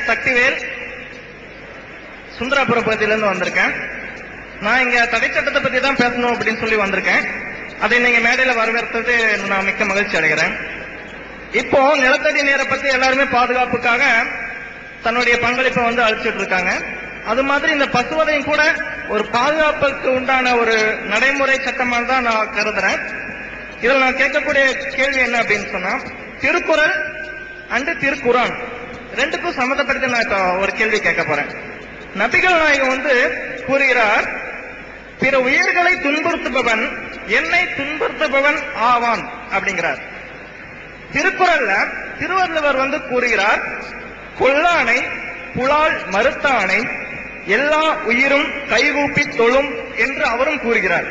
சக்திவேல் சுந்தராபுரம் பகுதியிலிருந்து வந்திருக்கேன் நான் இங்க தடை சட்டத்தை பத்தி தான் பேசணும் அப்படின்னு சொல்லி வந்திருக்கேன் அதை நீங்க மேடையில வரவேற்றது நான் மிக்க மகிழ்ச்சி அடைகிறேன் இப்போ நிலத்தடி நீரை பத்தி எல்லாருமே பாதுகாப்புக்காக தன்னுடைய பங்களிப்பை வந்து அளிச்சிட்டு இருக்காங்க அது மாதிரி இந்த பசுவதையும் கூட ஒரு பாதுகாப்புக்கு உண்டான ஒரு நடைமுறை சட்டமாக தான் நான் கருதுறேன் இதில் நான் கேட்கக்கூடிய கேள்வி என்ன அப்படின்னு சொன்னா திருக்குறள் அண்டு திருக்குரான் ரெண்டுக்கும் சம்மந்தப்படுத்தி நான் இப்போ ஒரு கேள்வி கேட்க போறேன் நபிகள் நாயகம் வந்து கூறுகிறார் பிற உயிர்களை துன்புறுத்துபவன் என்னை துன்புறுத்துபவன் ஆவான் அப்படிங்கிறார் திருக்குறள்ல திருவள்ளுவர் வந்து கூறுகிறார் கொல்லானை புலால் மறுத்தானை எல்லா உயிரும் கைகூப்பி தொழும் என்று அவரும் கூறுகிறார்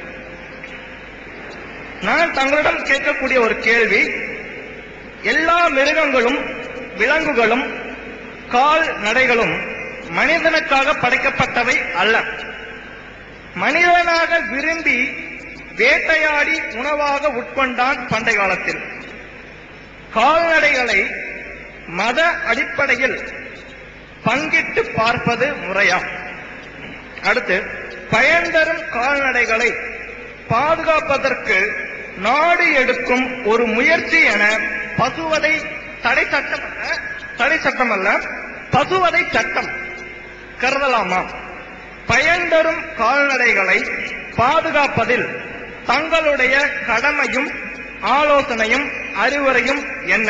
நான் தங்களிடம் கேட்கக்கூடிய ஒரு கேள்வி எல்லா மிருகங்களும் விலங்குகளும் கால் நடைகளும் மனிதனுக்காக படைக்கப்பட்டவை அல்ல மனிதனாக விரும்பி வேட்டையாடி உணவாக உட்கொண்டான் பண்டை காலத்தில் கால்நடைகளை மத அடிப்படையில் பங்கிட்டு பார்ப்பது முறையா அடுத்து பயன் தரும் கால்நடைகளை பாதுகாப்பதற்கு நாடு எடுக்கும் ஒரு முயற்சி என பசுவதை தடை சட்டம் அல்ல தடை சட்டம் அல்ல பசுவதை சட்டம் கருதலாமா பயன் தரும் கால்நடைகளை பாதுகாப்பதில் தங்களுடைய கடமையும் ஆலோசனையும் அறிவுரையும் என்ன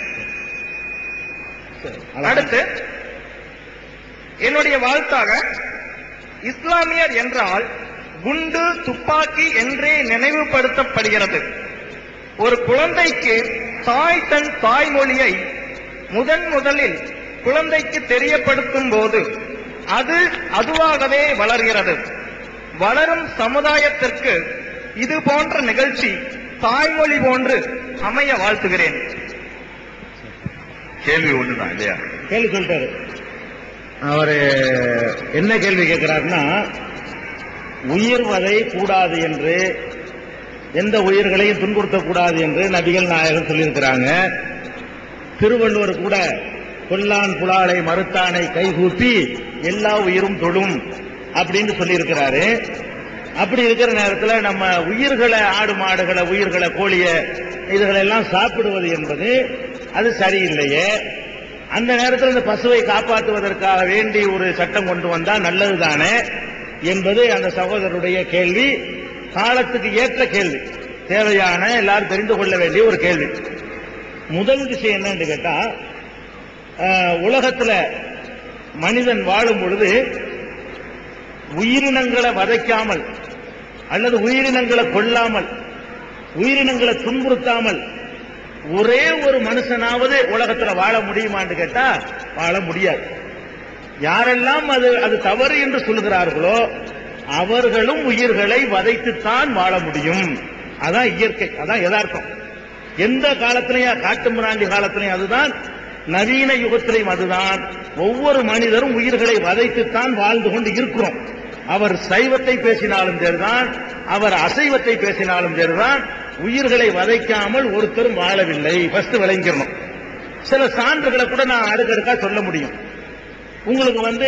அடுத்து என்னுடைய வாழ்த்தாக இஸ்லாமியர் என்றால் குண்டு துப்பாக்கி என்றே நினைவுபடுத்தப்படுகிறது ஒரு குழந்தைக்கு தாய் தன் தாய்மொழியை முதன் முதலில் குழந்தைக்கு தெரியப்படுத்தும் போது அது அதுவாகவே வளர்கிறது வளரும் சமுதாயத்திற்கு இது போன்ற நிகழ்ச்சி தாய்மொழி போன்று அமைய வாழ்த்துகிறேன் கேள்வி ஒண்ணுதான் இல்லையா கேள்வி சொல்லிட்டாரு அவரு என்ன கேள்வி கேட்கிறாருன்னா உயிர் வதை கூடாது என்று எந்த உயிர்களையும் துன்புறுத்தக்கூடாது என்று நபிகள் நாயகம் சொல்லியிருக்கிறாங்க திருவள்ளுவர் கூட கொல்லான் புலாலை மறுத்தானை கைகூப்பி எல்லா உயிரும் தொழும் அப்படின்னு சொல்லியிருக்கிறாரு அப்படி இருக்கிற நேரத்துல நம்ம உயிர்களை ஆடு மாடுகளை உயிர்களை கோழிய இதுகளை எல்லாம் சாப்பிடுவது என்பது அது சரியில்லையே அந்த நேரத்தில் இந்த பசுவை காப்பாற்றுவதற்காக வேண்டி ஒரு சட்டம் கொண்டு வந்தா நல்லதுதானே என்பது அந்த சகோதரருடைய கேள்வி காலத்துக்கு ஏற்ற கேள்வி தேவையான எல்லாரும் தெரிந்து கொள்ள வேண்டிய ஒரு கேள்வி முதல் விஷயம் என்னன்னு கேட்டா அஹ், உலகத்துல மனிதன் வாழும் பொழுது உயிரினங்களை வதைக்காமல் அல்லது உயிரினங்களை கொல்லாமல் உயிரினங்களை துன்புறுத்தாமல் ஒரே ஒரு மனுஷனாவது உலகத்துல வாழ முடியுமான்னு கேட்டா வாழ முடியாது யாரெல்லாம் அது அது தவறு என்று சொல்கிறார்களோ அவர்களும் உயிர்களை வதைத்துத்தான் வாழ முடியும் அதான் இயற்கை அதான் யதார்த்தம் எந்த காலத்திலையும் காட்டு மிராண்டி காலத்திலையும் அதுதான் நவீன யுகத்திலையும் அதுதான் ஒவ்வொரு மனிதரும் உயிர்களை வதைத்துத்தான் வாழ்ந்து கொண்டு இருக்கிறோம் அவர் சைவத்தை பேசினாலும் சரிதான் அவர் அசைவத்தை பேசினாலும் சரிதான் உயிர்களை வதைக்காமல் ஒருத்தரும் வாழவில்லை ஃபர்ஸ்ட் விளங்கிடணும் சில சான்றுகளை கூட நான் அடுக்கடுக்கா சொல்ல முடியும் உங்களுக்கு வந்து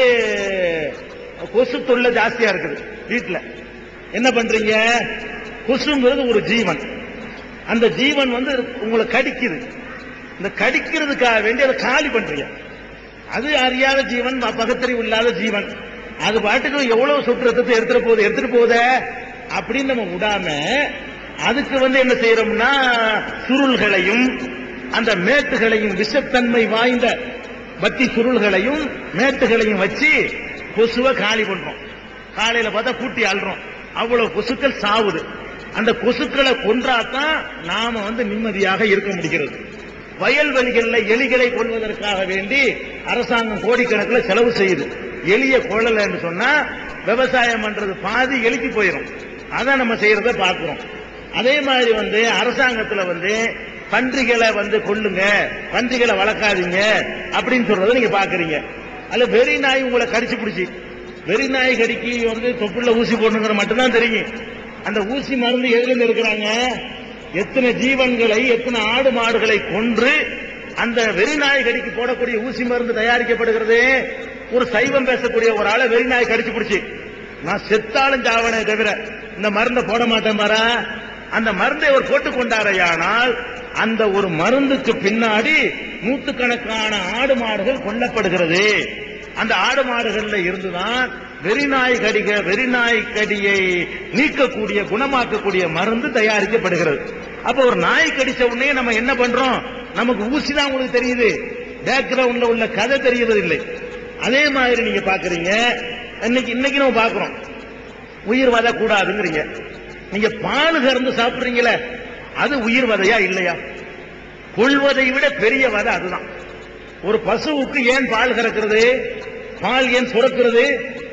கொசு தொல்லை ஜாஸ்தியா இருக்குது வீட்டுல என்ன பண்றீங்க கொசுங்கிறது ஒரு ஜீவன் அந்த ஜீவன் வந்து உங்களை கடிக்குது இந்த கடிக்கிறதுக்காக வேண்டி அதை காலி பண்றீங்க அது அறியாத ஜீவன் ப- பகுத்தறிவு இல்லாத ஜீவன் அது பாட்டுக்கு எவ்வளவு சொட்டு ரத்தத்தை எடுத்துட்டு போகுது எடுத்துட்டு போகுதே அப்படின்னு நம்ம விடாம அதுக்கு வந்து என்ன செய்யறோம்னா சுருள்களையும் அந்த மேட்டுகளையும் விஷத்தன்மை வாய்ந்த பத்தி சுருள்களையும் மேட்டுகளையும் வச்சு கொசுவை காலி பண்றோம் காலையில பார்த்தா கூட்டி அல்றோம் அவ்வளவு கொசுக்கள் சாவுது அந்த கொசுக்களை கொன்றாதான் நாம வந்து நிம்மதியாக இருக்க முடிகிறது வயல்வெளிகள்ல எலிகளை கொள்வதற்காக வேண்டி அரசாங்கம் கோடிக்கணக்கில் செலவு செய்யுது எலிய கொள்ளலன்னு சொன்னா விவசாயம் பண்றது பாதி எலிக்கு போயிடும் அதான் நம்ம செய்யறத பார்க்கிறோம் அதே மாதிரி வந்து அரசாங்கத்துல வந்து பன்றிகளை வந்து கொல்லுங்க பன்றிகளை வளர்க்காதீங்க அப்படின்னு சொல்றதை நீங்க பாக்குறீங்க அல்ல வெறி நாய் உங்களை கடிச்சு பிடிச்சி வெறி நாய் கடிக்கு வந்து தொப்புள்ள ஊசி போடணுங்கிற மட்டும்தான் தெரியும் அந்த ஊசி மருந்து எதுல இருந்து எடுக்கிறாங்க எத்தனை ஜீவன்களை எத்தனை ஆடு மாடுகளை கொன்று அந்த வெறிநாய் கடிக்கு போடக்கூடிய ஊசி மருந்து தயாரிக்கப்படுகிறது ஒரு சைவம் பேசக்கூடிய ஒரு ஆளை வெறிநாய் கடிச்சு பிடிச்சி நான் செத்தாலும் சாவனே தவிர இந்த மருந்தை போட மாட்டேன் பாரா அந்த மருந்தை அவர் போட்டுக் கொண்டாரையானால் அந்த ஒரு மருந்துக்கு பின்னாடி நூத்துக்கணக்கான ஆடு மாடுகள் கொல்லப்படுகிறது அந்த ஆடு மாடுகள்ல இருந்துதான் வெறிநாய் கடிக வெறிநாய் கடியை நீக்கக்கூடிய குணமாக்கக்கூடிய மருந்து தயாரிக்கப்படுகிறது அப்ப ஒரு நாய் கடிச்ச உடனே நம்ம என்ன பண்றோம் நமக்கு ஊசி தான் உங்களுக்கு தெரியுது பேக்ரவுண்ட்ல உள்ள கதை தெரியறது இல்லை அதே மாதிரி நீங்க பாக்குறீங்க இன்னைக்கு இன்னைக்கு நம்ம பாக்குறோம் உயிர் வதை கூடாதுங்கிறீங்க நீங்க பால் கறந்து சாப்பிடுறீங்களே அது உயிர் வதையா இல்லையா கொள்வதை விட பெரிய வதை அதுதான் ஒரு பசுவுக்கு ஏன் பால் கறக்கிறது பால் ஏன் சுரக்கிறது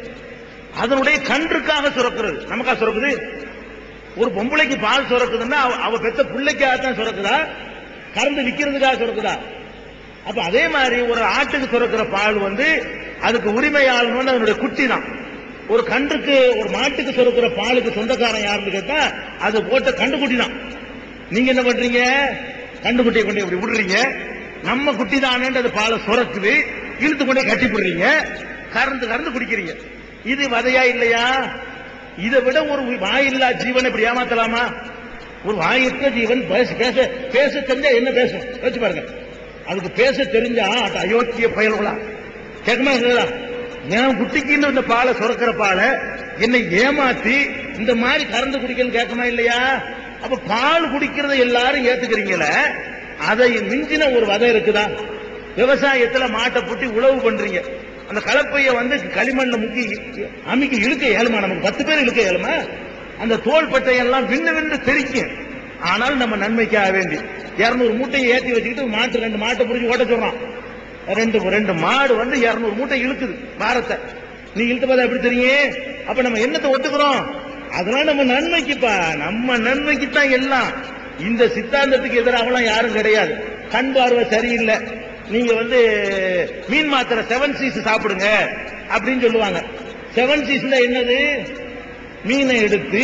அதனுடைய கன்றுக்காக சுரக்கிறது நமக்கா சுரக்குது ஒரு பொம்பளைக்கு பால் சுரக்குதுன்னா அவ- அவ பெத்த பிள்ளைக்காக தான் சுரக்குதா கறந்து விக்கிறதுக்காக சுரக்குதா அப்ப அதே மாதிரி ஒரு ஆட்டுக்கு சுரக்கிற பால் வந்து அதுக்கு உரிமையாளன் வந்து அதனுடைய குட்டி தான் ஒரு கன்றுக்கு ஒரு மாட்டுக்கு சுரக்கிற பாலுக்கு சொந்தக்காரன் யாருன்னு கேட்டா அது போட்ட கண்டுக்குட்டி தான் நீங்க என்ன பண்றீங்க கண்டுக்குட்டியை கொண்டு இப்படி விடுறீங்க நம்ம குட்டி தானேன்னு அது பாலை சுரக்குது இழுத்து கொண்டே கட்டி போடுறீங்க கறந்து கறந்து குடிக்கிறீங்க இது வதையா இல்லையா இதை விட ஒரு வாயில்லா ஜீவனை இப்படி ஏமாத்தலாமா ஒரு வாயற்ற ஜீவன் பேச பேச பேச தெரிஞ்சா என்ன பேசும் வச்சு பாருங்க அதுக்கு பேச தெரிஞ்சா அது அயோக்கிய பயல்களா கேட்குமா இல்லையா என் குட்டிக்குன்னு இந்த பாலை சுரக்கிற பாலை என்னை ஏமாத்தி இந்த மாதிரி கறந்து குடிக்கணும்னு கேட்குமா இல்லையா அப்ப பால் குடிக்கிறத எல்லாரும் ஏத்துக்கிறீங்களே அதை மிஞ்சின ஒரு வதை இருக்குதா விவசாயத்துல மாட்டை பூட்டி உழவு பண்றீங்க அந்த கலப்பைய வந்து களிமண்ல முக்கி அமுக்கி இழுக்க இயலுமா நமக்கு பத்து பேர் இழுக்க இயலுமா அந்த தோல் பட்டையெல்லாம் விண்ணு விண்ணு தெரிக்கும் ஆனால் நம்ம நன்மைக்காக வேண்டி இருநூறு மூட்டையை ஏத்தி வச்சுக்கிட்டு மாட்டு ரெண்டு மாட்டை புடிச்சு ஓட்ட சொல்றான் ரெண்டு ரெண்டு மாடு வந்து இருநூறு மூட்டை இழுக்குது பாரத்தை நீ இழுத்து பார்த்தா எப்படி தெரியும் அப்ப நம்ம என்னத்தை ஒத்துக்கிறோம் அதெல்லாம் நம்ம நன்மைக்குப்பா நம்ம நன்மைக்கு தான் எல்லாம் இந்த சித்தாந்தத்துக்கு எதிராகலாம் யாரும் கிடையாது கண் பார்வை சரியில்லை நீங்க வந்து மீன் மாத்திரை செவன் சீஸ் சாப்பிடுங்க அப்படின்னு சொல்லுவாங்க செவன் சீஸ்ல என்னது மீனை எடுத்து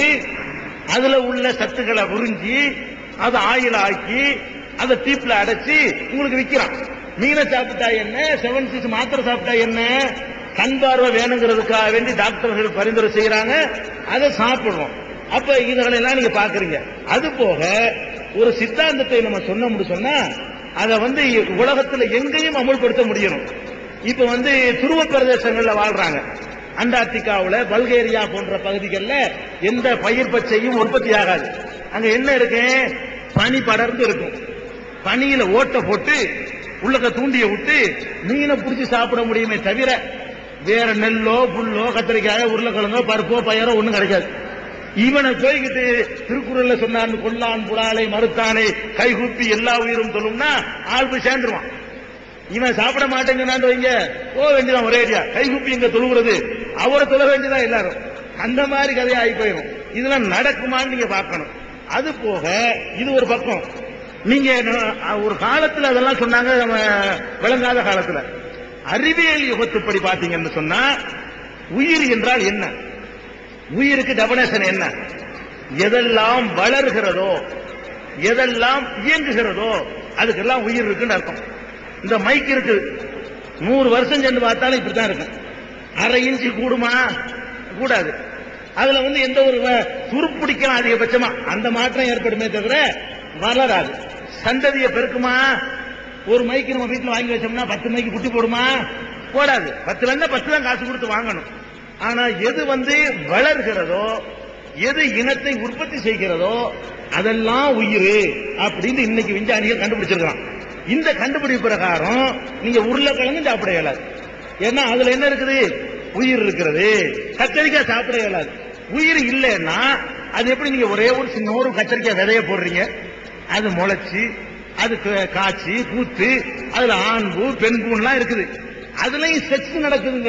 அதுல உள்ள சத்துக்களை உறிஞ்சி அதை ஆயில் ஆக்கி அதை டீப்ல அடைச்சு உங்களுக்கு விக்கிறான் மீனை சாப்பிட்டா என்ன செவன் சீஸ் மாத்திரை சாப்பிட்டா என்ன கண் பார்வை வேணுங்கிறதுக்காக வேண்டி டாக்டர்கள் பரிந்துரை செய்யறாங்க அதை சாப்பிடுறோம் அப்ப இதுகளை எல்லாம் நீங்க பாக்குறீங்க அது போக ஒரு சித்தாந்தத்தை நம்ம சொன்னோம்னு சொன்னா அதை வந்து உலகத்துல எங்கேயும் அமல்படுத்த முடியணும் இப்ப வந்து துருவ பிரதேசங்கள்ல வாழ்றாங்க அண்டார்டிகாவுல பல்கேரியா போன்ற பகுதிகளில் எந்த பயிர் பச்சையும் உற்பத்தி ஆகாது அங்க என்ன இருக்கு பனி படர்ந்து இருக்கும் பனியில ஓட்ட போட்டு உள்ளக்க தூண்டிய விட்டு மீனை பிடிச்சி சாப்பிட முடியுமே தவிர வேற நெல்லோ புல்லோ கத்திரிக்காயோ உருளைக்கிழங்கோ பருப்போ பயரோ ஒண்ணும் கிடைக்காது இவனை போய்கிட்டு திருக்குறள்ல சொன்னான் கொல்லான் புலாலை மறுத்தானை கைகூப்பி எல்லா உயிரும் சொல்லும்னா ஆள் போய் சேர்ந்துருவான் இவன் சாப்பிட மாட்டேங்கிறான்னு வைங்க போக வேண்டியதான் ஒரே ஏரியா கைகுப்பி இங்க தொழுகிறது அவரை தொழ வேண்டியதான் எல்லாரும் அந்த மாதிரி கதையா ஆகி போயிடும் இதெல்லாம் நடக்குமான்னு நீங்க பார்க்கணும் அது போக இது ஒரு பக்கம் நீங்க ந- ஒரு காலத்துல அதெல்லாம் சொன்னாங்க நம்ம விளங்காத காலத்துல அறிவியல் யுகத்துப்படி பாத்தீங்கன்னு சொன்னா உயிர் என்றால் என்ன உயிருக்கு டெபனேஷன் என்ன எதெல்லாம் வளர்கிறதோ எதெல்லாம் இயங்குகிறதோ அதுக்கெல்லாம் உயிர் இருக்குன்னு அர்த்தம் இந்த மைக் இருக்கு நூறு வருஷம் சென்று பார்த்தாலும் இப்படித்தான் இருக்கும் அரை இன்ச்சு கூடுமா கூடாது அதுல வந்து எந்த ஒரு வ- துருப்பிடிக்கலாம் அதிகபட்சமா அந்த மாற்றம் ஏற்படுமே தவிர வளராது சந்ததியை பெருக்குமா ஒரு மைக்கு நம்ம வீட்டுல வாங்கி வச்சோம்னா பத்து மைக்கு குட்டி போடுமா போடாது பத்து வேணா பத்து தான் காசு கொடுத்து வாங்கணும் ஆனா எது வந்து வளர்கிறதோ எது இனத்தை உற்பத்தி செய்கிறதோ அதெல்லாம் உயிர் அப்படின்னு இன்னைக்கு விஞ்ஞானிகள் கண்டுபிடிச்சிருக்கான் இந்த கண்டுபிடிப்பு பிரகாரம் நீங்க உருளைக்கிழங்கு சாப்பிட இயலாது ஏன்னா அதுல என்ன இருக்குது உயிர் இருக்கிறது கத்தரிக்காய் சாப்பிட இயலாது உயிர் இல்லைன்னா அது எப்படி நீங்க ஒரே ஒரு சின்ன ஒரு கத்தரிக்காய் விதைய போடுறீங்க அது முளைச்சு அது க- காய்ச்சி பூத்து அதுல ஆண் பூ பெண் பூன்லாம் இருக்குது அதுலயும் செக்ஸ் நடக்குதுங்க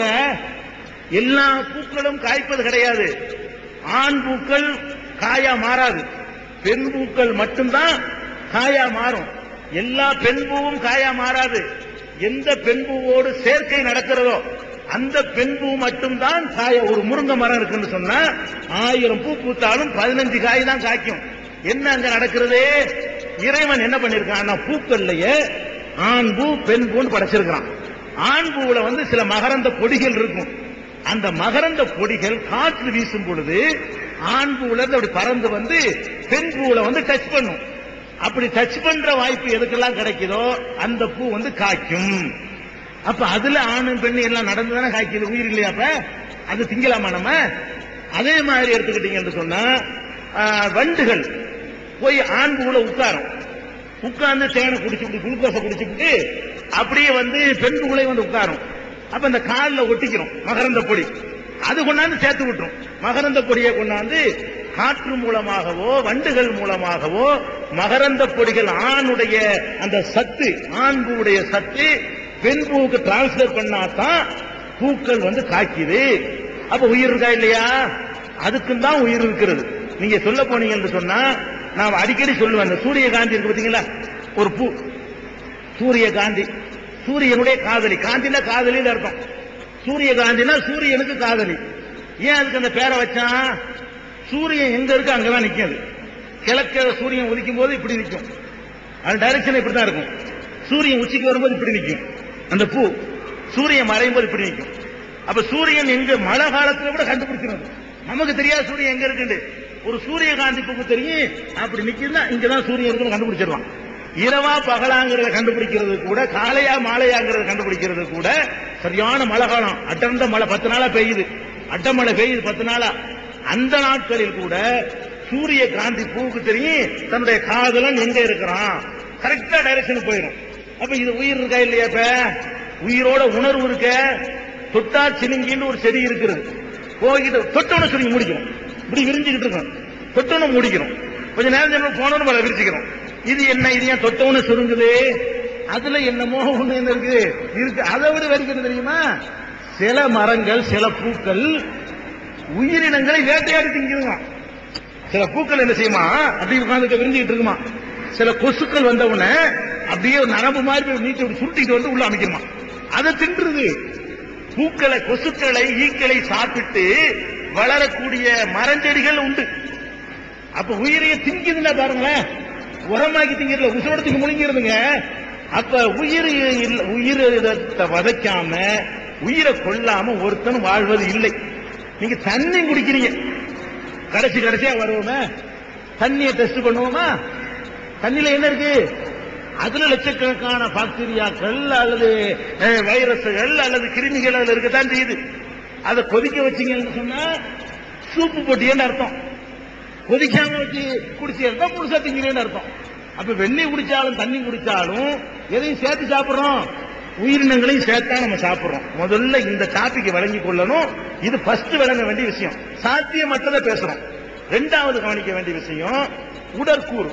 எல்லா பூக்களும் காய்ப்பது கிடையாது ஆண் பூக்கள் காயா மாறாது பெண் பூக்கள் மட்டும்தான் காயா மாறும் எல்லா பெண் பூவும் காயா மாறாது எந்த பெண் பூவோடு சேர்க்கை நடக்கிறதோ அந்த பெண் பூ மட்டும்தான் காய ஒரு முருங்கை மரம் இருக்குன்னு சொன்னா ஆயிரம் பூ பூத்தாலும் பதினஞ்சு காய் தான் காய்க்கும் என்ன அங்க நடக்கிறது இறைவன் என்ன பண்ணிருக்கான் பூக்கள்லயே ஆண் பூ பெண் பூன்னு படைச்சிருக்கிறான் ஆண் பூவுல வந்து சில மகரந்த பொடிகள் இருக்கும் அந்த மகரந்த பொடிகள் காற்று வீசும் பொழுது ஆண் பூவுல இருந்து அப்படி பறந்து வந்து பெண் பூவுல வந்து டச் பண்ணும் அப்படி டச் பண்ற வாய்ப்பு எதுக்கெல்லாம் கிடைக்குதோ அந்த பூ வந்து காய்க்கும் அப்ப அதுல ஆணும் பெண்ணு எல்லாம் நடந்துதானே காய்க்குது உயிர் இல்லையா அப்ப அது திங்கலாமா நம்ம அதே மாதிரி எடுத்துக்கிட்டீங்கன்னு சொன்னா ஆ, வண்டுகள் போய் ஆண் பூவுல உட்காரும் உட்கார்ந்து தேனை குடிச்சுட்டு குளுக்கோஸை குடிச்சுட்டு அப்படியே வந்து பெண் பூவுல வந்து உட்காரும் அப்ப இந்த காலில் ஒட்டிக்கிறோம் மகரந்த பொடி அது கொண்டாந்து சேர்த்து விட்டுரும் மகரந்த பொடியை கொண்டாந்து காற்று மூலமாகவோ வண்டுகள் மூலமாகவோ மகரந்த பொடிகள் ஆணுடைய அந்த சத்து ஆண் பூவுடைய சத்து பெண் பூவுக்கு டிரான்ஸ்பர் பண்ணாதான் பூக்கள் வந்து காய்க்குது அப்ப உயிர் இருக்கா இல்லையா அதுக்கும் தான் உயிர் இருக்கிறது நீங்க சொல்ல போனீங்கன்னு சொன்னா நான் அடிக்கடி சொல்லுவேன் இந்த சூரியகாந்தி இருக்கு பாத்தீங்களா ஒரு பூ சூரியகாந்தி சூரியனுடைய காதலி காந்தினா காதலின்னு அர்த்தம் சூரியகாந்தினா சூரியனுக்கு காதலி ஏன் அதுக்கு அந்த பேரை வச்சான் சூரியன் எங்க இருக்கு அங்கதான் நிக்கும் அது கிழக்க சூரியன் உதிக்கும் போது இப்படி நிக்கும் அது டைரக்ஷன் இப்படி தான் இருக்கும் சூரியன் உச்சிக்கு வரும்போது இப்படி நிக்கும் அந்த பூ சூரியன் மறையும் போது இப்படி நிக்கும் அப்ப சூரியன் எங்க மழை காலத்துல கூட கண்டுபிடிச்சிடும் நமக்கு தெரியாது சூரியன் எங்க இருக்குன்னு ஒரு சூரியகாந்தி பூக்கு தெரியும் அப்படி நிக்குதுன்னா இங்கதான் சூரியன் இருக்குன்னு கண்டுபிடிச்சிடலாம் இரவா பகலாங்கிறத கண்டுபிடிக்கிறது கூட காலையா மாலையாங்கிறத கண்டுபிடிக்கிறது கூட சரியான மழை காலம் அடர்ந்த மழை பத்து நாளா பெய்யுது அட்ட மழை பெய்யுது பத்து நாளா அந்த நாட்களில் கூட சூரிய காந்தி பூவுக்கு தெரியும் தன்னுடைய காதலன் எங்க இருக்கிறான் கரெக்டா டைரக்ஷன் போயிடும் அப்ப இது உயிர் இருக்கா இல்லையா இப்ப உயிரோட உணர்வு இருக்க தொட்டா சினுங்கின்னு ஒரு செடி இருக்கிறது போய்கிட்டு தொட்டோன்னு சுருங்கி முடிக்கணும் இப்படி விரிஞ்சுக்கிட்டு இருக்கணும் தொட்டோன்னு முடிக்கணும் கொஞ்ச நேரம் சென்று போனோன்னு பல விரிச்சுக்கணும் இது என்ன இது ஏன் தொட்டோன்னு சுருங்குது அதுல என்னமோ ஒண்ணு என்ன இருக்கு இருக்கு அதை விட வரைக்கும் தெரியுமா சில மரங்கள் சில பூக்கள் உயிரினங்களை வேட்டையாடி திங்குதுங்க சில பூக்கள் என்ன செய்யுமா அப்படி உட்கார்ந்து விரிஞ்சுக்கிட்டு இருக்குமா சில கொசுக்கள் வந்த உடனே அப்படியே ஒரு நரம்பு மாதிரி போய் நீட்டி அப்படி சுருட்டிட்டு வந்து உள்ள அமைக்குமா அதை தின்றுது பூக்களை கொசுக்களை ஈக்களை சாப்பிட்டு வளரக்கூடிய மரஞ்செடிகள் உண்டு அப்ப உயிரையே திங்குதுன்னா பாருங்களேன் உரமாக்கி திங்கிறதுல உசுரோட திங்க முழுங்கிருதுங்க அப்ப உயிர் இல்ல- உயிர் இதை வதைக்காம உயிரை கொல்லாம ஒருத்தனும் வாழ்வது இல்லை நீங்க தண்ணி குடிக்கிறீங்க கடைசி கடைசியா வருவோமே தண்ணியை டெஸ்ட் பண்ணுவோமா தண்ணியில என்ன இருக்கு அதுல லட்சக்கணக்கான பாக்டீரியாக்கள் அல்லது அஹ், வைரஸ்கள் அல்லது கிருமிகள் அதுல இருக்கத்தான் செய்யுது அதை கொதிக்க வச்சீங்கன்னு சொன்னா சூப்பு போட்டியன்னு அர்த்தம் கொதிக்காம வச்சு குடிச்சா முழுசா திங்கிறேன்னு அர்த்தம் அப்ப வெண்ணெய் குடிச்சாலும் தண்ணி குடிச்சாலும் எதையும் சேர்த்து சாப்பிடுறோம் உயிரினங்களையும் சேர்த்தா நம்ம சாப்பிடுறோம் முதல்ல இந்த டாபிக் விளங்கி கொள்ளணும் இது ஃபர்ஸ்ட் விளங்க வேண்டிய விஷயம் சாத்தியமற்றதை பேசுறோம் ரெண்டாவது கவனிக்க வேண்டிய விஷயம் உடற்கூறு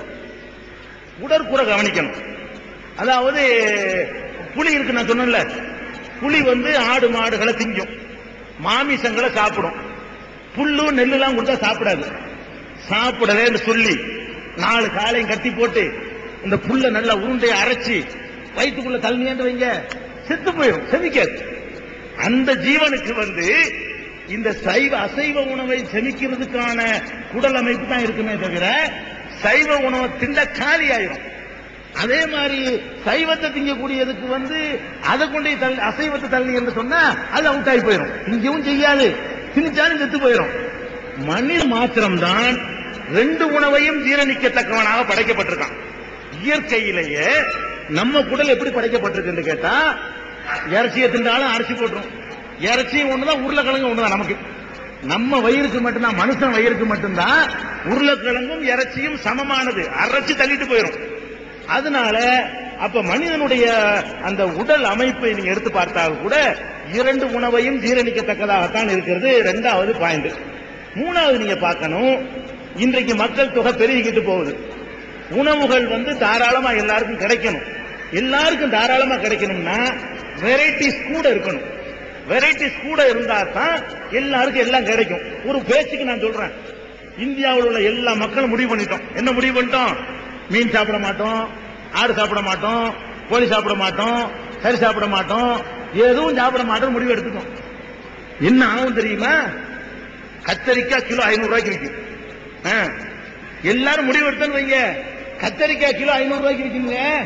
உடற்கூறை கவனிக்கணும் அதாவது புலி இருக்கு நான் சொன்னேன்ல புலி வந்து ஆடு மாடுகளை திங்கும் மாமிசங்களை சாப்பிடும் புல்லு நெல்லுலாம் கொடுத்தா சாப்பிடாது சாப்பிடலேன்னு சொல்லி நாலு காலையும் கட்டி போட்டு இந்த புல்ல நல்லா உருண்டையை அரைச்சி வயிற்றுக்குள்ள தள்ளியாண்டு வைங்க செத்து போயிடும் செமிக்காது அந்த ஜீவனுக்கு வந்து இந்த சைவ அசைவ உணவை செமிக்கிறதுக்கான குடல் அமைப்பு தான் இருக்குமே தவிர சைவ உணவை திண்ட காலி ஆயிரும் அதே மாதிரி சைவத்தை திங்கக்கூடியதுக்கு வந்து அதை கொண்டு போய் தள்ளி அசைவத்தை தள்ளி என்று சொன்னா அது அவுட் ஆகி போயிடும் திங்கவும் செய்யாது திணிச்சாலும் செத்து போயிடும் மனித மாத்திரம்தான் ரெண்டு உணவையும் ஜீரணிக்கத்தக்கவனாக படைக்கப்பட்டிருக்கான் இயற்கையிலேயே நம்ம குடல் எப்படி படைக்கப்பட்டிருக்குன்னு கேட்டா இறைச்சியை தின்றாலும் அரிசி போட்டுரும் இறைச்சியும் ஒண்ணுதான் உருளைக்கிழங்கு ஒண்ணுதான் நமக்கு நம்ம வயிறுக்கு மட்டும்தான் மனுஷன் வயிறுக்கு மட்டும்தான் உருளைக்கிழங்கும் இறைச்சியும் சமமானது அரைச்சி தள்ளிட்டு போயிடும் அதனால அப்ப மனிதனுடைய அந்த உடல் அமைப்பை நீங்க எடுத்து பார்த்தால் கூட இரண்டு உணவையும் ஜீரணிக்கத்தக்கதாகத்தான் இருக்கிறது ரெண்டாவது பாயிண்ட் மூணாவது நீங்க பார்க்கணும் இன்றைக்கு மக்கள் தொகை பெருகிக்கிட்டு போகுது உணவுகள் வந்து தாராளமா எல்லாருக்கும் கிடைக்கணும் எல்லாருக்கும் தாராளமா கிடைக்கணும்னா வெரைட்டிஸ் கூட இருக்கணும் வெரைட்டிஸ் கூட இருந்தா தான் எல்லாருக்கும் எல்லாம் கிடைக்கும் ஒரு பேச்சுக்கு நான் சொல்றேன் இந்தியாவில் உள்ள எல்லா மக்களும் முடிவு பண்ணிட்டோம் என்ன முடிவு பண்ணிட்டோம் மீன் சாப்பிட மாட்டோம் ஆடு சாப்பிட மாட்டோம் கோழி சாப்பிட மாட்டோம் கறி சாப்பிட மாட்டோம் எதுவும் சாப்பிட மாட்டோம் முடிவு எடுத்துட்டோம் என்ன ஆகும் தெரியுமா கத்தரிக்காய் கிலோ ஐநூறு ரூபாய்க்கு இருக்கு ஆ. எல்லாரும் முடிவு எடுத்தோன்னு வைங்க கத்தரிக்காய் கிலோ ஐநூறு ரூபாய்க்கு இருக்குங்க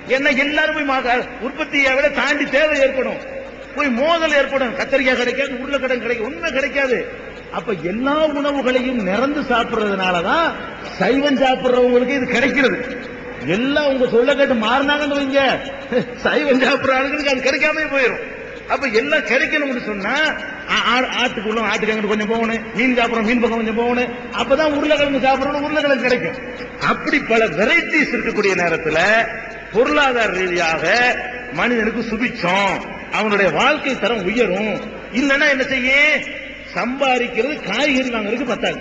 ஏன்னா எல்லாரும் போய் மா- உற்பத்தியை விட தாண்டி தேவை ஏற்படும் போய் மோதல் ஏற்படும் கத்தரிக்காய் கிடைக்காது உருளைக்கிழங்கு கிடைக்கும் உண்மை கிடைக்காது அப்ப எல்லா உணவுகளையும் நிறந்து சாப்பிடுறதுனாலதான் சைவம் சாப்பிடுறவங்களுக்கு இது கிடைக்கிறது எல்லாம் உங்க சொல்ல கேட்டு மாறினாங்கன்னு வைங்க சைவம் சாப்பிடுற ஆளுங்களுக்கு அது கிடைக்காம போயிடும் அப்ப எல்லாம் கிடைக்கணும்னு சொன்னா ஆ- ஆ- ஆட்டுக்குள்ள ஆட்டுக்கிழங்கு கொஞ்சம் போகணும் மீன் சாப்பிடுறோம் மீன் பக்கம் கொஞ்சம் போகணும் அப்பதான் உருளைக்கிழங்கு சாப்பிடணும் உருளைக்கிழங்கு கிடைக்கும் அப்படி பல வெரைட்டிஸ் இருக்கக்கூடிய நேரத்துல பொருளாதார ரீதியாக மனிதனுக்கு சுபிச்சம் அவனுடைய வாழ்க்கை தரம் உயரும் இல்லைன்னா என்ன செய்ய சம்பாதிக்கிறது காய்கறி வாங்குறதுக்கு பத்தாது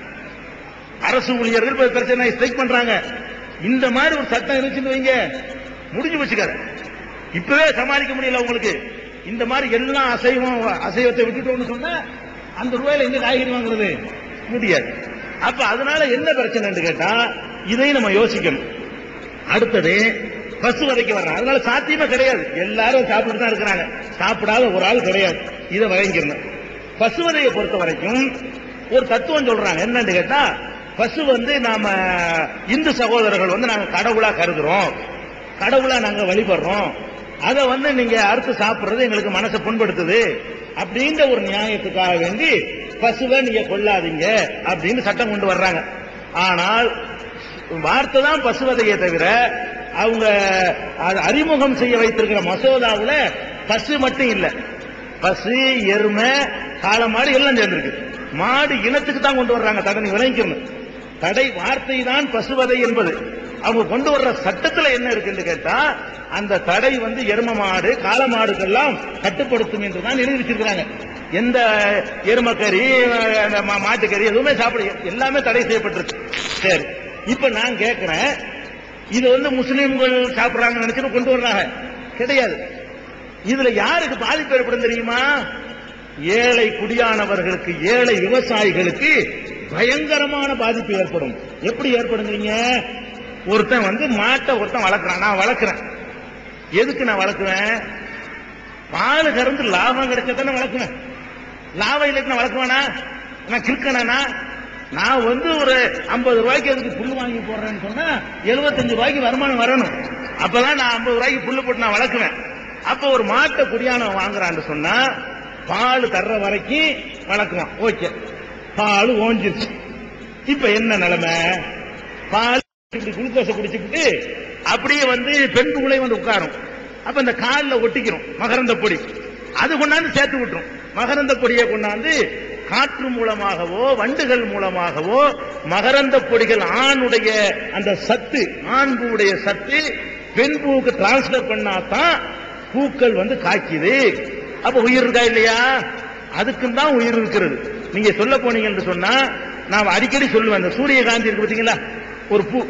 அரசு ஊழியர்கள் இப்ப பிரச்சனை ஸ்ட்ரைக் பண்றாங்க இந்த மாதிரி ஒரு சட்டம் இருந்துச்சுன்னு வைங்க முடிஞ்சு வச்சுக்காத இப்பவே சமாளிக்க முடியல உங்களுக்கு இந்த மாதிரி எல்லாம் அசைவம் அசைவத்தை விட்டுட்டோம்னு சொன்னா அந்த ரூபாயில எங்க காய்கறி வாங்குறது முடியாது அப்ப அதனால என்ன பிரச்சனைன்னு கேட்டா இதையும் நம்ம யோசிக்கணும் அடுத்தது பசு வதைக்கு வர்றாங்க அதனால சாத்தியமே கிடையாது எல்லாரும் சாப்பிட்டு தான் இருக்கிறாங்க சாப்பிடாத ஒரு ஆள் கிடையாது இதை வழங்கிடணும் பசுவதையை பொறுத்த வரைக்கும் ஒரு தத்துவம் சொல்றாங்க என்னன்னு கேட்டா பசு வந்து நாம இந்து சகோதரர்கள் வந்து நாங்க கடவுளா கருதுறோம் கடவுளா நாங்க வழிபடுறோம் அதை வந்து நீங்க அறுத்து சாப்பிடுறது எங்களுக்கு மனசை புண்படுத்துது அப்படின்ற ஒரு நியாயத்துக்காக வேண்டி பசுவை நீங்க கொல்லாதீங்க அப்படின்னு சட்டம் கொண்டு வர்றாங்க ஆனால் வார்த்தை தான் பசுவதையை தவிர அவங்க அது அறிமுகம் செய்ய வைத்திருக்கிற மசோதாவுல பசு மட்டும் இல்ல பசு எருமை காளை மாடு எல்லாம் சேர்ந்திருக்கு மாடு இனத்துக்கு தான் கொண்டு வர்றாங்க தடை நீ விளங்கிக்கணும் தடை வார்த்தை தான் பசுவதை என்பது அவங்க கொண்டு வர்ற சட்டத்துல என்ன இருக்குன்னு கேட்டா அந்த தடை வந்து எரும மாடு காளை மாடுக்கெல்லாம் கட்டுப்படுத்தும் என்று தான் எழுதி வச்சிருக்கிறாங்க எந்த எருமக்கறி அந்த மா- மாட்டுக்கறி எதுவுமே சாப்பிட எல்லாமே தடை செய்யப்பட்டிருக்கு சரி இப்ப நான் கேட்கிறேன் இது வந்து முஸ்லீம்கள் சாப்பிடுறாங்கன்னு நினைச்சு கொண்டு வர்றாங்க கிடையாது இதுல யாருக்கு பாதிப்பு ஏற்படும் தெரியுமா ஏழை குடியானவர்களுக்கு ஏழை விவசாயிகளுக்கு பயங்கரமான பாதிப்பு ஏற்படும் எப்படி ஏற்படுங்கிறீங்க ஒருத்தன் வந்து மாட்டை ஒருத்தன் வளர்க்குறான் நான் வளர்க்குறேன் எதுக்கு நான் வளர்க்குறேன் பால் கறந்து லாபம் கிடைச்சா தானே வளர்க்குவேன் லாபம் இல்லைக்கு நான் வளர்க்குவேனா நான் கிறுக்கனா நான் வந்து ஒரு ஐம்பது ரூபாய்க்கு அதுக்கு புல்லு வாங்கி போடுறேன்னு சொன்னா எழுபத்தஞ்சு ரூபாய்க்கு வருமானம் வரணும் அப்பதான் நான் ஐம்பது ரூபாய்க்கு புல்லு போட்டு நான் வளர்க்குவேன் அப்ப ஒரு மாட்டை குடியானவன் வாங்குறான்னு சொன்னா பால் தர்ற வரைக்கும் வளர்க்குவான் ஓகே பால் ஓஞ்சிருச்சு இப்ப என்ன நிலைமை பால் இப்படி குளுக்கோஸை குடிச்சுக்கிட்டு அப்படியே வந்து பெண் புகழை வந்து உட்காரும் அப்ப இந்த காலில் ஒட்டிக்கிறோம் மகரந்த பொடி அது கொண்டாந்து சேர்த்து விட்டுரும் மகரந்த பொடியை கொண்டாந்து காற்று மூலமாகவோ வண்டுகள் மூலமாகவோ மகரந்த பொடிகள் ஆணுடைய அந்த சத்து ஆண் பூவுடைய சத்து பெண் பூவுக்கு டிரான்ஸ்பர் பண்ணாதான் பூக்கள் வந்து காய்க்குது அப்ப உயிர் இருக்கா இல்லையா அதுக்கும் தான் உயிர் இருக்கிறது நீங்க சொல்ல போனீங்கன்னு சொன்னா நான் அடிக்கடி சொல்லுவேன் அந்த சூரியகாந்தி இருக்கு பாத்தீங்களா ஒரு பூ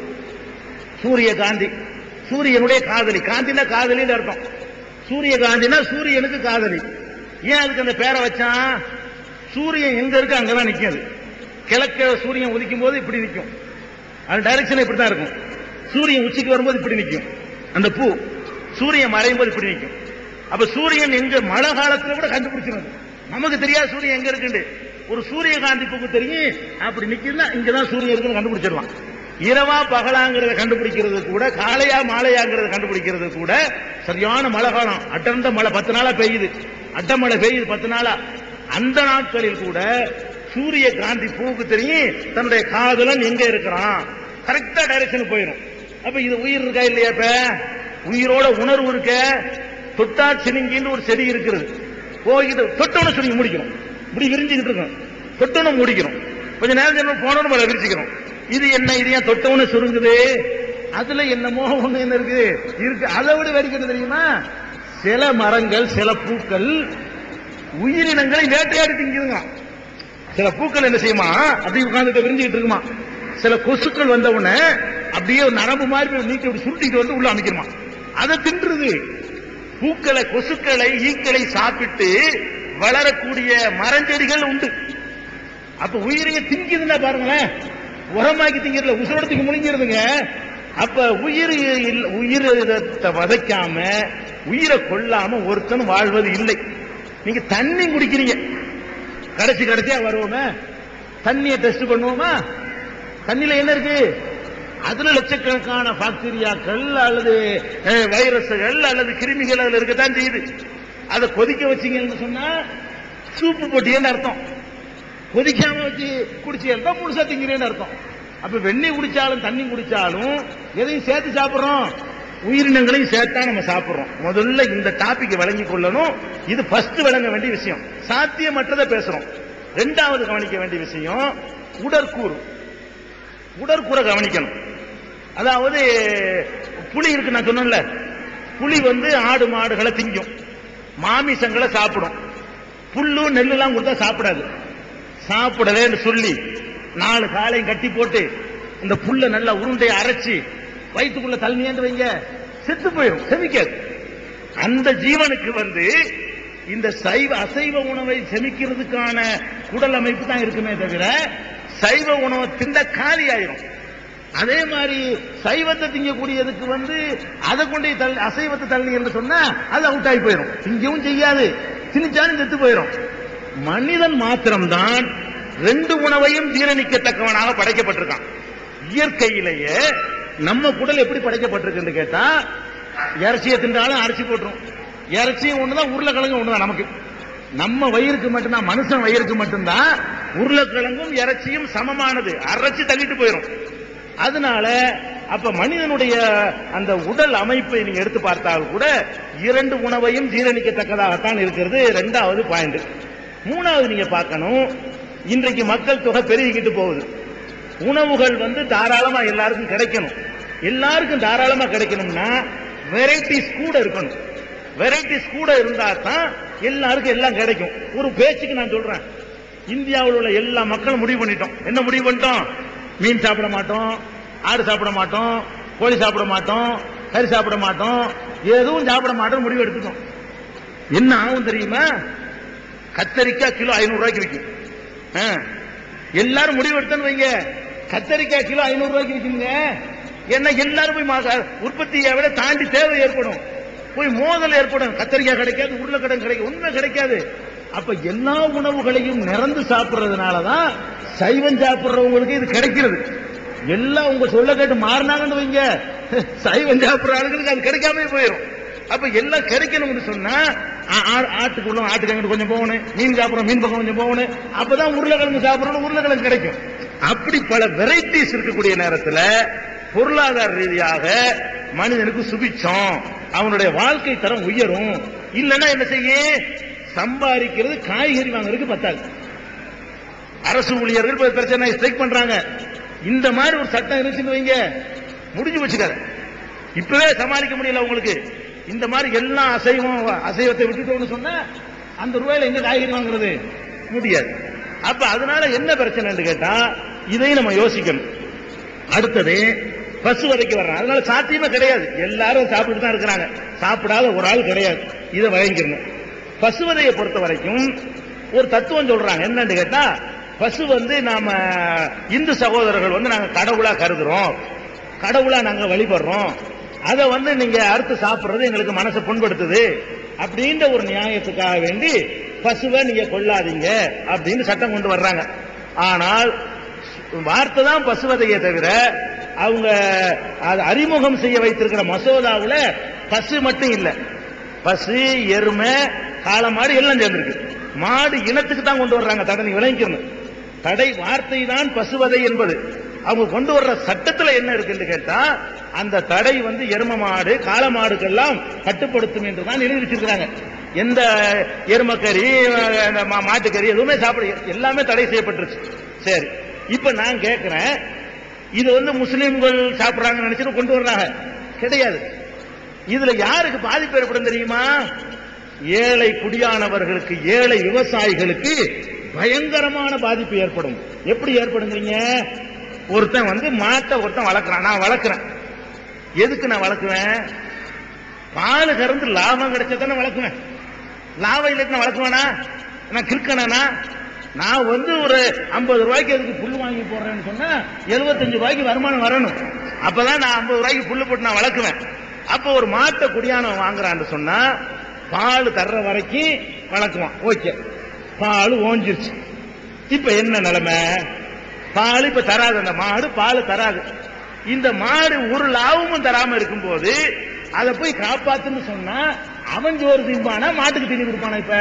சூரியகாந்தி சூரியனுடைய காதலி காந்தினா காதலின்னு அர்த்தம் சூரியகாந்தினா சூரியனுக்கு காதலி ஏன் அதுக்கு அந்த பேரை வச்சான் சூரியன் எங்க இருக்கு அங்கதான் நிக்கும் அது கிழக்க சூரியன் உதிக்கும் போது இப்படி நிக்கும் அது டைரக்ஷன் இப்படி தான் இருக்கும் சூரியன் உச்சிக்கு வரும்போது இப்படி நிக்கும் அந்த பூ சூரியன் மறையும் போது இப்படி நிக்கும் அப்ப சூரியன் எங்க மழை காலத்துல கூட கண்டுபிடிச்சிருது நமக்கு தெரியாது சூரியன் எங்க இருக்குன்னு ஒரு சூரியகாந்தி பூக்கு தெரியும் அப்படி நிக்குதுன்னா இங்கதான் சூரியன் இருக்குன்னு கண்டுபிடிச்சிடலாம் இரவா பகலாங்கிறத கண்டுபிடிக்கிறது கூட காலையா மாலையாங்கிறத கண்டுபிடிக்கிறது கூட சரியான மழை காலம் அடர்ந்த மழை பத்து நாளா பெய்யுது அட்ட மழை பெய்யுது பத்து நாளா அந்த நாட்களில் கூட சூரிய காந்தி பூவுக்கு தெரியும் தன்னுடைய காதலன் எங்க இருக்கிறான் கரெக்டா டைரக்ஷன் போயிடும் அப்ப இது உயிர் இருக்கா இல்லையா இப்ப உயிரோட உணர்வு இருக்க தொட்டா சினுங்கின்னு ஒரு செடி இருக்கிறது போய்கிட்டு தொட்டோன்னு சுருங்கி முடிக்கணும் இப்படி விரிஞ்சுக்கிட்டு இருக்கணும் தொட்டோன்னு முடிக்கணும் கொஞ்ச நேரம் சென்று போனோன்னு மேல விரிச்சுக்கணும் இது என்ன இது ஏன் தொட்டவனு சுருங்குது அதுல என்னமோ ஒண்ணு என்ன இருக்கு இருக்கு அதை விட வெடிக்கிறது தெரியுமா சில மரங்கள் சில பூக்கள் உயிரினங்களை வேட்டையாடி திங்குதுங்க சில பூக்கள் என்ன செய்யுமா அப்படியே உட்கார்ந்துட்டு விரிஞ்சுக்கிட்டு இருக்குமா சில கொசுக்கள் வந்த உடனே அப்படியே ஒரு நரம்பு மாதிரி போய் நீக்கி அப்படி சுருட்டிட்டு வந்து உள்ள அமைக்கிறமா அதை தின்றுது பூக்களை கொசுக்களை ஈக்களை சாப்பிட்டு வளரக்கூடிய மரஞ்செடிகள் உண்டு அப்ப உயிரைய திங்குதுன்னா பாருங்களேன் உரமாக்கி திங்கிறதுல உசுரோடத்துக்கு முழிஞ்சிருதுங்க அப்ப உயிர் இல்ல- உயிர் இதை வதைக்காம உயிரை கொல்லாம ஒருத்தனும் வாழ்வது இல்லை நீங்க தண்ணி குடிக்கிறீங்க கடைசி கடைசியா வருவோமே தண்ணியை டெஸ்ட் பண்ணுவோமா தண்ணியில என்ன இருக்கு அதுல லட்சக்கணக்கான பாக்டீரியாக்கள் அல்லது அஹ், வைரஸ்கள் அல்லது கிருமிகள் அதுல இருக்கத்தான் செய்யுது அதை கொதிக்க வச்சீங்கன்னு சொன்னா சூப்பு போட்டியன்னு அர்த்தம் கொதிக்காம வச்சு குடிச்சீங்கன்னா முழுசா திங்கிறேன்னு அர்த்தம் அப்ப வெண்ணெய் குடிச்சாலும் தண்ணி குடிச்சாலும் எதையும் சேர்த்து சாப்பிடுறோம் உயிரினங்களையும் சேர்த்தா நம்ம சாப்பிடுறோம் முதல்ல இந்த டாபிக் விளங்கி கொள்ளணும் இது ஃபர்ஸ்ட் விளங்க வேண்டிய விஷயம் சாத்தியமற்றதை பேசுறோம் ரெண்டாவது கவனிக்க வேண்டிய விஷயம் உடற்கூறு உடற்கூறை கவனிக்கணும் அதாவது புலி இருக்கு நான் சொன்னேன்ல புலி வந்து ஆடு மாடுகளை திங்கும் மாமிசங்களை சாப்பிடும் புல்லு நெல்லுலாம் கொடுத்தா சாப்பிடாது சாப்பிடலேன்னு சொல்லி நாலு காலையும் கட்டி போட்டு இந்த புல்ல நல்லா உருண்டையை அரைச்சு வயிற்றுக்குள்ள தள்ளியேன்னு வைங்க செத்து போயிடும் செமிக்காது அந்த ஜீவனுக்கு வந்து இந்த சைவ அசைவ உணவை செமிக்கிறதுக்கான குடல் அமைப்பு தான் இருக்குமே தவிர சைவ உணவை திண்ட காலி ஆயிரும் அதே மாதிரி சைவத்தை திங்கக்கூடியதுக்கு வந்து அதை கொண்டு தள்ளி அசைவத்தை தள்ளி என்று சொன்னா அது அவுட் ஆகி போயிடும் திங்கவும் செய்யாது திணிச்சாலும் செத்து போயிடும் மனிதன் மாத்திரம்தான் ரெண்டு உணவையும் ஜீரணிக்கத்தக்கவனாக படைக்கப்பட்டிருக்கான் இயற்கையிலேயே நம்ம குடல் எப்படி படைக்கப்பட்டிருக்குன்னு கேட்டா இறைச்சியை தின்றாலும் அரைச்சி போட்டுரும் இறைச்சியும் ஒண்ணுதான் உருளைக்கிழங்கு ஒண்ணுதான் நமக்கு நம்ம வயிறுக்கு மட்டும்தான் மனுஷன் வயிறுக்கு மட்டும்தான் உருளைக்கிழங்கும் இறைச்சியும் சமமானது அரைச்சி தள்ளிட்டு போயிடும் அதனால அப்ப மனிதனுடைய அந்த உடல் அமைப்பை நீங்க எடுத்து பார்த்தால் கூட இரண்டு உணவையும் ஜீரணிக்கத்தக்கதாகத்தான் இருக்கிறது ரெண்டாவது பாயிண்ட் மூணாவது நீங்க பார்க்கணும் இன்றைக்கு மக்கள் தொகை பெருகிக்கிட்டு போகுது உணவுகள் வந்து தாராளமா எல்லாருக்கும் கிடைக்கணும் எல்லாருக்கும் தாராளமா கிடைக்கணும்னா வெரைட்டிஸ் கூட இருக்கணும் வெரைட்டிஸ் கூட இருந்தா தான் எல்லாருக்கும் எல்லாம் கிடைக்கும் ஒரு பேச்சுக்கு நான் சொல்றேன் இந்தியாவில் உள்ள எல்லா மக்களும் முடிவு பண்ணிட்டோம் என்ன முடிவு பண்ணிட்டோம் மீன் சாப்பிட மாட்டோம் ஆடு சாப்பிட மாட்டோம் கோழி சாப்பிட மாட்டோம் கறி சாப்பிட மாட்டோம் எதுவும் சாப்பிட மாட்டோம் முடிவு எடுத்துட்டோம் என்ன ஆகும் தெரியுமா கத்தரிக்காய் கிலோ ஐநூறு ரூபாய்க்கு விற்கும் ஆ. எல்லாரும் முடிவு எடுத்தோன்னு வைங்க கத்தரிக்காய் கிலோ ஐநூறு ரூபாய்க்கு விற்குங்க ஏன்னா எல்லாரும் போய் மா- உற்பத்தியை விட தாண்டி தேவை ஏற்படும் போய் மோதல் ஏற்படும் கத்தரிக்காய் கிடைக்காது உருளைக்கிழங்கு கிடைக்கும் உண்மை கிடைக்காது அப்ப எல்லா உணவுகளையும் நிறந்து சாப்பிடுறதுனாலதான் சைவம் சாப்பிடுறவங்களுக்கு இது கிடைக்கிறது எல்லாம் உங்க சொல்ல கேட்டு மாறினாங்கன்னு வைங்க சைவம் சாப்பிடுற ஆளுங்களுக்கு அது கிடைக்காம போயிடும் அப்ப எல்லாம் கிடைக்கணும்னு சொன்னா ஆ- ஆ- ஆட்டுக்குள்ள ஆட்டுக்கிழங்கு கொஞ்சம் போகணும் மீன் சாப்பிடுறோம் மீன் பக்கம் கொஞ்சம் போகணும் அப்பதான் உருளைக்கிழங்கு சாப்பிடணும் உருளைக்கிழங்கு கிடைக்கும் அப்படி பல வெரைட்டிஸ் இருக்கக்கூடிய நேரத்துல பொருளாதார ரீதியாக மனிதனுக்கு சுபிச்சம் அவனுடைய வாழ்க்கை தரம் உயரும் இல்லைன்னா என்ன செய்ய சம்பாதிக்கிறது காய்கறி வாங்குறதுக்கு பத்தாது அரசு ஊழியர்கள் இப்ப பிரச்சனை ஸ்ட்ரைக் பண்றாங்க இந்த மாதிரி ஒரு சட்டம் இருந்துச்சுன்னு வைங்க முடிஞ்சு வச்சுக்காத இப்பவே சமாளிக்க முடியல உங்களுக்கு இந்த மாதிரி எல்லா அசைவம் அசைவத்தை விட்டுட்டோம்னு சொன்னா அந்த ரூபாயில எங்க காய்கறி வாங்குறது முடியாது அப்ப அதனால என்ன பிரச்சனைன்னு கேட்டா இதையும் நம்ம யோசிக்கணும் அடுத்தது பசுவதைக்கு வர்றான் அதனால சாத்தியமே கிடையாது எல்லாரும் சாப்பிட்டு தான் இருக்கிறாங்க சாப்பிடாத ஒரு ஆள் கிடையாது இதை வழங்கிக்கணும் பசுவதையை பொறுத்த வரைக்கும் ஒரு தத்துவம் சொல்றாங்க என்னன்னு கேட்டா பசு வந்து நாம இந்து சகோதரர்கள் வந்து நாங்க கடவுளா கருதுறோம் கடவுளா நாங்க வழிபடுறோம் அதை வந்து நீங்க அறுத்து சாப்பிடுறது எங்களுக்கு மனசை புண்படுத்துது அப்படின்ற ஒரு நியாயத்துக்காக வேண்டி பசுவை நீங்க கொல்லாதீங்க அப்படின்னு சட்டம் கொண்டு வர்றாங்க ஆனால் வார்த்தை தான் பசுவதையே தவிர அவங்க அது அறிமுகம் செய்ய வைத்திருக்கிற மசோதாவுல பசு மட்டும் இல்ல பசு எருமை காளமாடு எல்லாம் சேர்ந்திருக்கு மாடு இனத்துக்கு தான் கொண்டு வர்றாங்க தடை நீங்க விளங்கிக்கணும் தடை வார்த்தை தான் பசுவதை என்பது அவங்க கொண்டு வர்ற சட்டத்துல என்ன இருக்குன்னு கேட்டா அந்த தடை வந்து எரும மாடு காளை மாடுக்கெல்லாம் கட்டுப்படுத்தும் என்று தான் எழுதி வச்சிருக்கிறாங்க எந்த எருமக்கறி அந்த மா- மாட்டுக்கறி எதுவுமே சாப்பிட எல்லாமே தடை செய்யப்பட்டுருச்சு சரி இப்ப நான் கேட்கிறேன் இது வந்து முஸ்லிம்கள் சாப்பிடுறாங்கன்னு நினைச்சிட்டு கொண்டு வர்றாங்க கிடையாது இதுல யாருக்கு பாதிப்பு ஏற்படும் தெரியுமா ஏழை குடியானவர்களுக்கு ஏழை விவசாயிகளுக்கு பயங்கரமான பாதிப்பு ஏற்படும் எப்படி ஏற்படுங்கிறீங்க ஒருத்தன் வந்து மாட்டை ஒருத்தன் வளர்க்குறான் நான் வளர்க்குறேன் எதுக்கு நான் வளர்க்குவேன் பால் கறந்து லாபம் கிடைச்சதானே வளர்க்குவேன் லாபம் இல்லைன்னு நான் வளர்க்குவேனா நான் கிறுக்கனா நான் வந்து ஒரு ஐம்பது ரூபாய்க்கு அதுக்கு புல் வாங்கி போடுறேன்னு சொன்னா எழுபத்தஞ்சு ரூபாய்க்கு வருமானம் வரணும் அப்பதான் நான் ஐம்பது ரூபாய்க்கு புல்லு போட்டு நான் வளர்க்குவேன் அப்போ ஒரு மாட்டை குடியானவன் வாங்குறான்னு சொன்னா பால் தர்ற வரைக்கும் வளர்க்குவான் ஓகே பால் ஓஞ்சிருச்சு இப்ப என்ன நிலைமை பால் இப்ப தராது அந்த மாடு பால் தராது இந்த மாடு ஒரு லாபமும் தராம இருக்கும்போது அதை போய் காப்பாத்துன்னு சொன்னா அவன் சோறு திம்பானா மாட்டுக்கு தீனி கொடுப்பானா இப்ப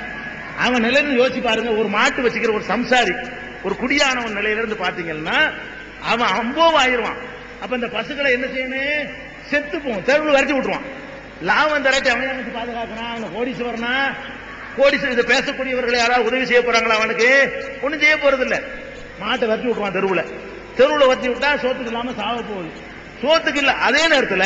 அவன் நிலையில யோசிச்சு பாருங்க ஒரு மாட்டு வச்சுக்கிற ஒரு சம்சாரி ஒரு குடியானவன் நிலையில இருந்து பாத்தீங்கன்னா அவன் அம்போவம் ஆயிருவான் அப்ப இந்த பசுக்களை என்ன செய்யணும் செத்து போகும் தெருவில் விரட்டி விட்டுருவான் லாபம் தராட்டி அவன் எனக்கு பாதுகாக்கிறான் அவனை கோடீஸ்வரனா கோடீஸ்வரர் இதை பேசக்கூடியவர்களை யாராவது உதவி செய்ய போறாங்களா அவனுக்கு ஒண்ணும் செய்ய போறது இல்ல மாட்டை விரட்டி விட்டுருவான் தெருவுல தெருவுல விரட்டி விட்டா சோத்துக்கு இல்லாம சாவ போகுது சோத்துக்கு இல்ல அதே நேரத்துல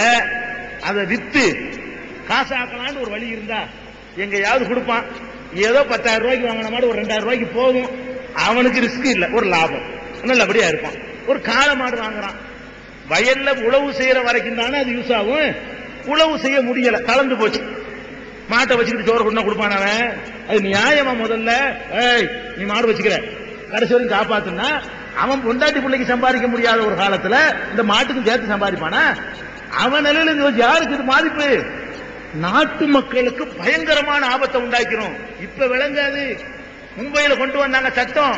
அதை வித்து காசாக்கலான்னு ஒரு வழி இருந்தா எங்கேயாவது கொடுப்பான் ஏதோ பத்தாயிரம் ரூபாய்க்கு வாங்கின மாதிரி ஒரு ரெண்டாயிரம் ரூபாய்க்கு போகும் அவனுக்கு ரிஸ்க் இல்ல ஒரு லாபம் நல்லபடியா இருப்பான் ஒரு காளை மாடு வாங்குறான் வயல்ல உழவு செய்யற வரைக்கும் தானே அது யூஸ் ஆகும் உழவு செய்ய முடியல கலந்து போச்சு மாட்டை வச்சுக்கிட்டு சோறு கொண்டா கொடுப்பான் அவன் அது நியாயமா முதல்ல ஏய் நீ மாடு வச்சுக்கிற கடைசி வரைக்கும் காப்பாத்துனா அவன் பொண்டாட்டி பிள்ளைக்கு சம்பாதிக்க முடியாத ஒரு காலத்துல இந்த மாட்டுக்கும் சேர்த்து சம்பாதிப்பானா அவன் நிலையில இருந்து யோசிச்சு, யாருக்கு இது பாதிப்பு நாட்டு மக்களுக்கு பயங்கரமான ஆபத்தை உண்டாக்கிறோம் இப்ப விளங்காது மும்பையில கொண்டு வந்தாங்க சட்டம்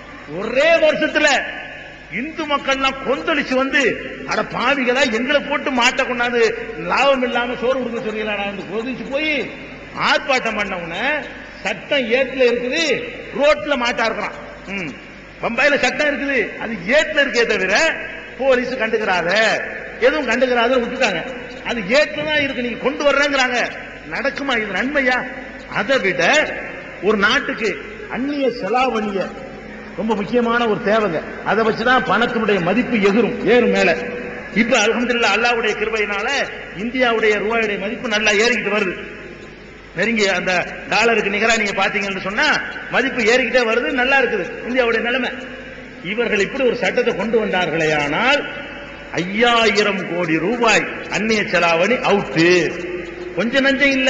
ஒரே வருஷத்துல இந்து மக்கள்லாம் கொந்தளிச்சு வந்து அட பாவிகளா எங்களை போட்டு மாட்ட கொண்டாந்து லாபம் இல்லாம சோறு கொடுக்க சொல்லிடலாடா கொதிச்சு போய் ஆர்ப்பாட்டம் பண்ணவன சட்டம் ஏட்டுல இருக்குது ரோட்ல மாட்டா இருக்கிறான் ம். பம்பாயில சட்டம் இருக்குது அது ஏட்டுல இருக்கே தவிர போலீஸ் கண்டுக்கிறாத எதுவும் கண்டுக்கிறாத விட்டுட்டாங்க அது ஏட்டுல தான் இருக்கு நீங்க கொண்டு வர்றேங்கிறாங்க நடக்குமா இது நன்மையா அதை விட ஒரு நாட்டுக்கு அந்நிய செலாவணிய ரொம்ப முக்கியமான ஒரு தேவைங்க அதை வச்சுதான் பணத்தினுடைய மதிப்பு எகிரும் ஏறும் மேல இப்ப அல்ஹம்துலில்லாஹ் அல்லாஹ்வுடைய கிருபையினால இந்தியாவுடைய ரூபாயுடைய மதிப்பு நல்லா ஏறிக்கிட்டு வருது நெருங்கி அந்த டாலருக்கு நிகரா நீங்க பாத்தீங்கன்னு சொன்னா மதிப்பு ஏறிக்கிட்டே வருது நல்லா இருக்குது இந்தியாவுடைய நிலைமை இவர்கள் இப்படி ஒரு சட்டத்தை கொண்டு வந்தார்களே ஆனால் ஐயாயிரம் கோடி ரூபாய் அந்நிய செலாவணி அவுட்டு கொஞ்சம் நஞ்சம் இல்ல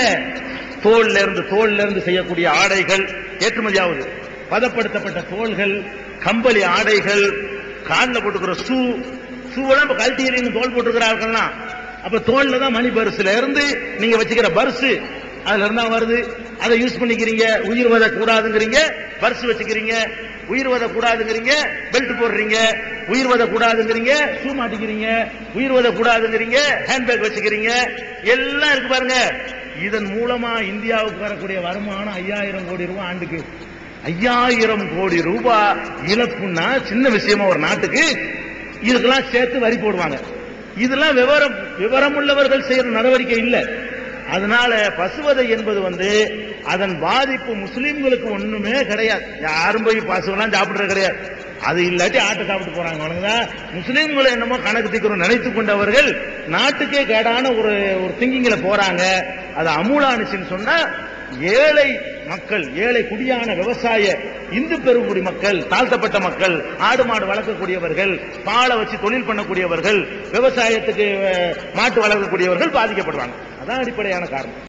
தோல்ல இருந்து தோல்ல இருந்து செய்யக்கூடிய ஆடைகள் ஏற்றுமதி ஆகுது பதப்படுத்தப்பட்ட தோள்கள் கம்பளி ஆடைகள் காலில் போட்டுக்கிற ஷூ ஷூவெல்லாம் இப்ப கழட்டி எறியும் தோல் போட்டுக்கிறார்கள்லாம் அப்ப தோல்ல தான் மணி பர்ஸ்ல இருந்து நீங்க வச்சுக்கிற பர்ஸ் அதுல இருந்தா வருது அதை யூஸ் பண்ணிக்கிறீங்க உயிர் வத கூடாதுங்கிறீங்க பர்ஸ் வச்சுக்கிறீங்க உயிர் வத கூடாதுங்கிறீங்க பெல்ட் போடுறீங்க உயிர் வத கூடாதுங்கிறீங்க ஷூ மாட்டிக்கிறீங்க உயிர் வத கூடாதுங்கிறீங்க ஹேண்ட்பேக் வச்சுக்கிறீங்க எல்லாம் இருக்கு பாருங்க இதன் மூலமா இந்தியாவுக்கு வரக்கூடிய வருமானம் ஐயாயிரம் கோடி ரூபாய் ஆண்டுக்கு ஐயாயிரம் கோடி ரூபாய் இழப்புன்னா சின்ன விஷயமா ஒரு நாட்டுக்கு இதுக்கெல்லாம் சேர்த்து வரி போடுவாங்க இதெல்லாம் விவரம் விவரம் உள்ளவர்கள் செய்யற நடவடிக்கை இல்ல அதனால பசுவதை என்பது வந்து அதன் பாதிப்பு முஸ்லிம்களுக்கு ஒண்ணுமே கிடையாது யாரும் போய் பசுவெல்லாம் சாப்பிடுறது கிடையாது அது இல்லாட்டி ஆட்டை சாப்பிட்டு போறாங்க அவனுங்க முஸ்லிம்களை என்னமோ கணக்கு தீக்கிறோம் நினைத்து கொண்டவர்கள் நாட்டுக்கே கேடான ஒரு ஒரு திங்கிங்ல போறாங்க அது அமுலானுச்சுன்னு சொன்னா ஏழை மக்கள் ஏழை குடியான விவசாய இந்து பெருங்குடி மக்கள் தாழ்த்தப்பட்ட மக்கள் ஆடு மாடு வளர்க்கக்கூடியவர்கள் பாலை வச்சு தொழில் பண்ணக்கூடியவர்கள் விவசாயத்துக்கு அஹ், மாட்டு வளர்க்கக்கூடியவர்கள் பாதிக்கப்படுவாங்க அதான் அடிப்படையான காரணம்